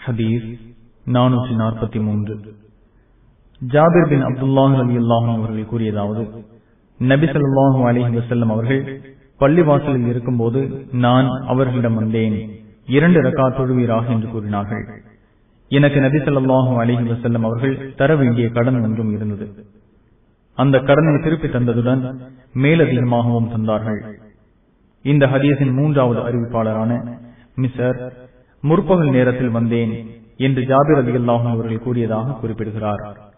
ஹதீஸ் நானூற்றி நாற்பத்தி மூன்று ஜாபிர் பின் அப்துல்லாஹ் அலி அல்லாஹும் அவர்கள் கூறியதாவது நபி ஸல்லல்லாஹு அலைஹி வஸல்லம் அவர்கள் பள்ளிவாசலில் இருக்கும்போது நான் அவர்களிடம் வந்தேன் இரண்டு ரக்கா தொழுவீராக என்று கூறினார்கள் எனக்கு நபி ஸல்லல்லாஹு அலைஹி வஸல்லம் அவர்கள் தர வேண்டிய கடன் ஒன்றும் இருந்தது அந்த கடனை திருப்பி தந்ததுடன் மேலதிகமாகவும் தந்தார்கள் இந்த ஹதீஸின் மூன்றாவது அறிவிப்பாளரான மிசர் முற்பகல் நேரத்தில் வந்தேன் என்று ஜாபிர் அலி அல்லாஹும் அவர்கள் கூறியதாக குறிப்பிடுகிறார்